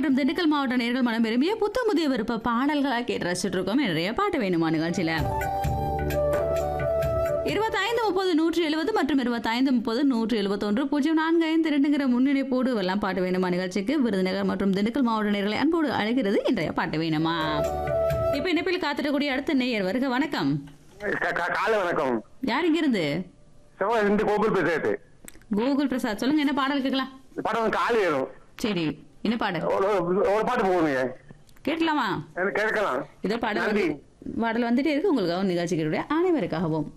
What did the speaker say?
மற்றும் திண்டுக்கல் மாவட்ட நேர்கள் மனம் விரும்பிய புத்த முதிய விருப்ப பாடல்களா கேட்டு ரசிச்சுட்டு இருக்கோம் நிறைய பாட்டு வேணுமா நிகழ்ச்சியில இருபத்தைந்து முப்பது நூற்றி எழுபது மற்றும் இருபத்தைந்து முப்பது நூற்றி எழுபத்தொன்று பூஜ்ஜியம் நான்கு ஐந்து இரண்டுங்கிற முன்னிணைப்போடு எல்லாம் பாட்டு வேணுமா நிகழ்ச்சிக்கு விருதுநகர் மற்றும் திண்டுக்கல் மாவட்ட நேர்களை அன்போடு அழைக்கிறது இன்றைய பாட்டு வேணுமா இப்ப இணைப்பில் காத்திடக்கூடிய அடுத்த நேயர் வருக வணக்கம் கா- கா- காலை வணக்கம் யார் இங்கிருந்து செவ்வாய் இந்த கோகுல் பேசுறது கூகுள் பிரசாத் சொல்லுங்க என்ன பாடல் கேட்கலாம் படம் காலி வேணும் சரி என்ன பாடல் ஒரு ஒரு பாட்டு போகணுங்க கேட்கலாமா எனக்கு கேட்கலாம் இதோ பாடல் வந்து நன்றி பாடல் வந்துட்டே இருக்கு உங்களுக்காகவும் நிகழ்ச்சிகளுடைய அனைவருக்காகவும்